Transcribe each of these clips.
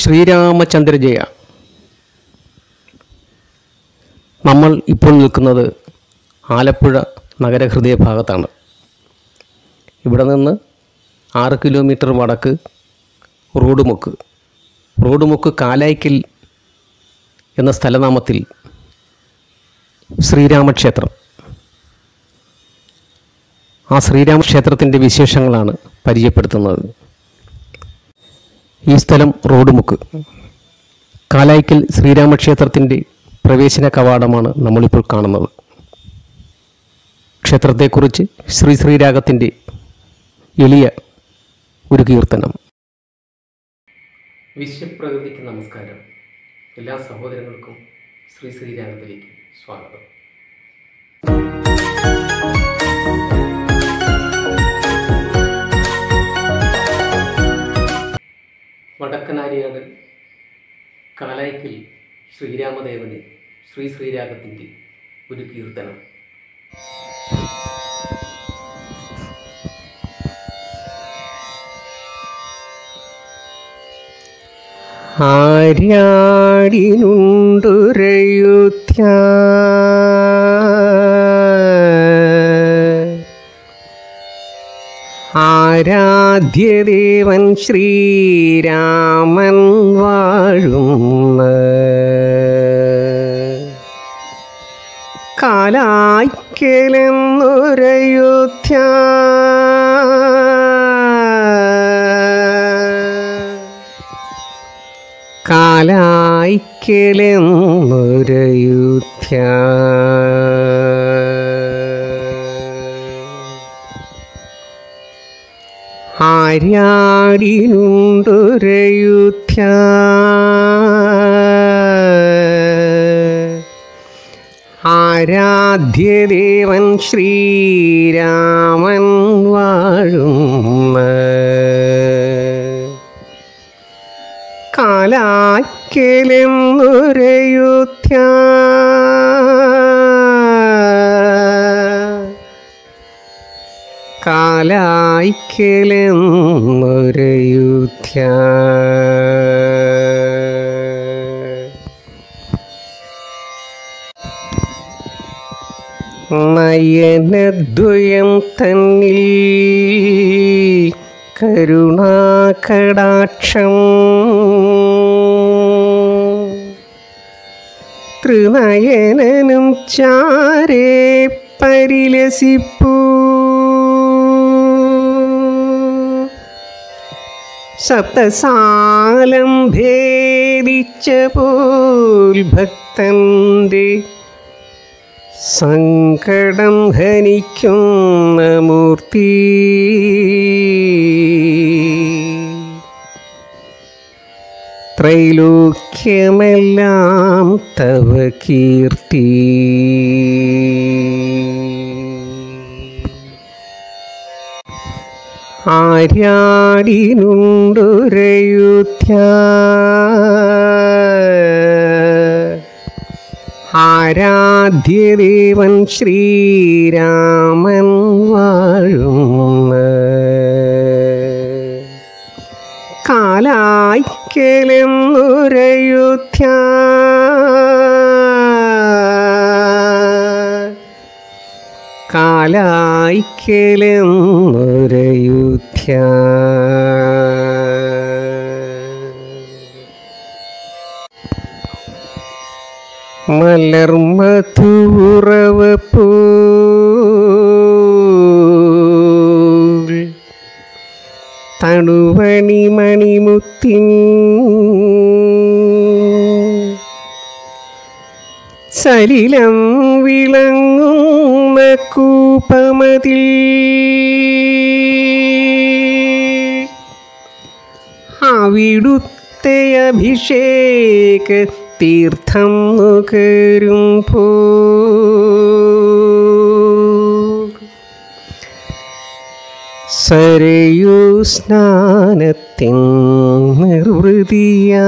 ശ്രീരാമചന്ദ്ര ജയ നമ്മൾ ഇപ്പോൾ നിൽക്കുന്നത് ആലപ്പുഴ നഗരഹൃദയ ഭാഗത്താണ് ഇവിടെ നിന്ന് ആറ് കിലോമീറ്റർ വടക്ക് റോഡ് മുക്ക് റോഡ് മുക്ക് കാലായ്ക്കൽ എന്ന സ്ഥലനാമത്തിൽ ശ്രീരാമക്ഷേത്രം ആ ശ്രീരാമക്ഷേത്രത്തിൻ്റെ വിശേഷങ്ങളാണ് പരിചയപ്പെടുത്തുന്നത് ഈ സ്ഥലം റോഡ് മുക്ക് കാലായ്ക്കൽ ശ്രീരാമക്ഷേത്രത്തിൻ്റെ പ്രവേശന കവാടമാണ് നമ്മളിപ്പോൾ കാണുന്നത് ക്ഷേത്രത്തെക്കുറിച്ച് ശ്രീ ശ്രീരാഗത്തിൻ്റെ എളിയ ഒരു കീർത്തനം വിശ്വപ്രകൃതിക്ക് നമസ്കാരം എല്ലാ സഹോദരങ്ങൾക്കും ശ്രീ ശ്രീരാഗത്തിലേക്ക് സ്വാഗതം വടക്കനാരിയാട് കാലായ്ക്കൽ ശ്രീരാമദേവന് ശ്രീ ശ്രീരാഗത്തിൻ്റെ ഒരു കീർത്തനം ആര്യാടിനുണ്ടുരയുധ്യ ആരാധ്യദേവൻ ശ്രീരാമൻ വാഴുന്ന കാലായ്ക്കലെന്നൊരയുധ്യ കാലായ്ക്കലെന്നൊരയുധ്യ ആര്യാടിനുണ്ടൊരയുധ്യ ആരാധ്യദേവൻ ശ്രീരാമൻ വാഴുന്ന കാലായ്ക്കലെന്നൊരയുധ്യ കാലായ്ക്കലെന്നൊരയുധ്യ നയനദ്വയം തന്നിൽ കരുണാകടാക്ഷം ത്രിനയനനും ചാരേ പരിലസിപ്പൂ സപ്തസാലം ഭേദിച്ച പോൽ ഭക്തന്റെ സങ്കടം ഹനിക്കുന്ന മൂർത്തി ത്രൈലോക്യമെല്ലാം തവ കീർത്തി ആര്യാടിനുണ്ടൊരയുധ്യ ആരാധ്യദേവൻ ശ്രീരാമൻ വാഴുന്ന കാലായ്ക്കലെന്നൊരയുധ്യ കാലായ്ക്കലെന്നൊരയുധ്യ മലർമധുറവപ്പൂ തണുവണി മണിമുത്തിൻ സലിലം വിളങ്ങുന്ന കൂപമതിൽ അവിടുത്തെ അഭിഷേക തീർത്ഥം നുകരുമ്പോ സരയൂ സ്നാനത്തിൻ നിർവൃതിയ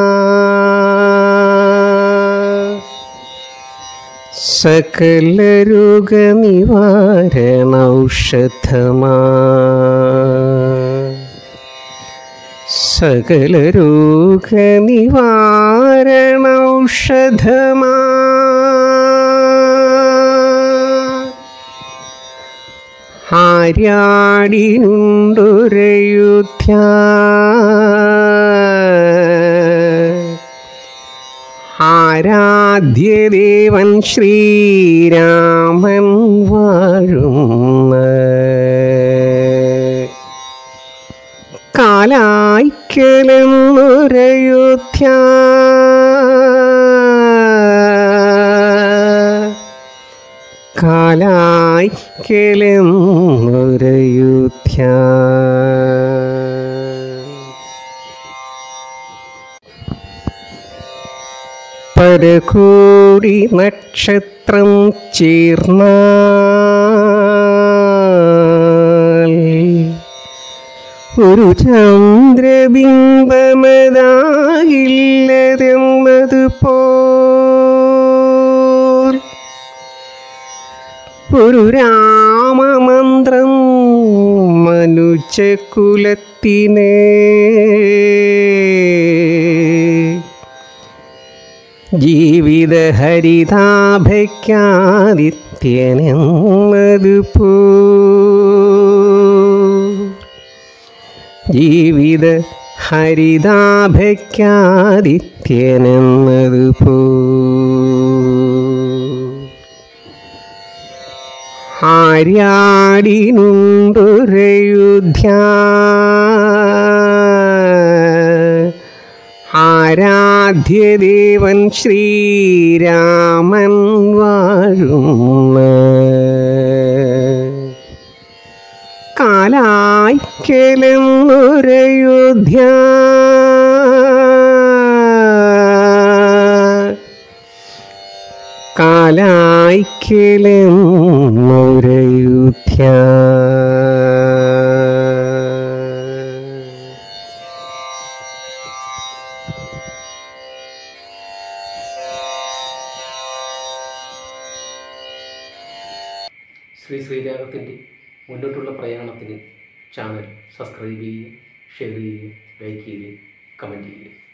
സകല രോഗനിവാരണ ഔഷധമാ സകല രോഗനിവാരണൌഷധമാ ആര്യാടിനുണ്ടൊരയുധ്യ ആരാധ്യദേവൻ ശ്രീരാമൻ വാഴുന്ന കാലായ്ക്കലെന്നൊരയോധ്യ കാലായ്ക്കലെന്നൊരയോധ്യ പരകോടി നക്ഷത്രം ചേർന്നാൽ ഒരു ചന്ദ്രബിംബമതാകില്ലതെന്നത് പോൽ ഒരു രാമമന്ത്രം മനുജകുലത്തിനെ ജീവിത ഹരിതാഭയ്ക്കാദിത്യനെന്നത് പോ ജീവിത ഹരിതാഭയ്ക്കാദിത്യനെന്നത് പോ ആര്യാടിനുണ്ടൊരയുധ്യ ആരാധ്യദേവൻ ശ്രീരാമൻ വാഴുന്ന കാലായ്ക്കലെന്നൊരയോധ്യ കാലായ്ക്കലെന്നൊരയോധ്യ ശ്രീ ശ്രീരാഗത്തിൻ്റെ മുന്നോട്ടുള്ള പ്രയാണത്തിന് ചാനൽ സബ്സ്ക്രൈബ് ചെയ്യുക ഷെയർ ചെയ്യുക ലൈക്ക് ചെയ്യുക കമൻറ്റ് ചെയ്യുക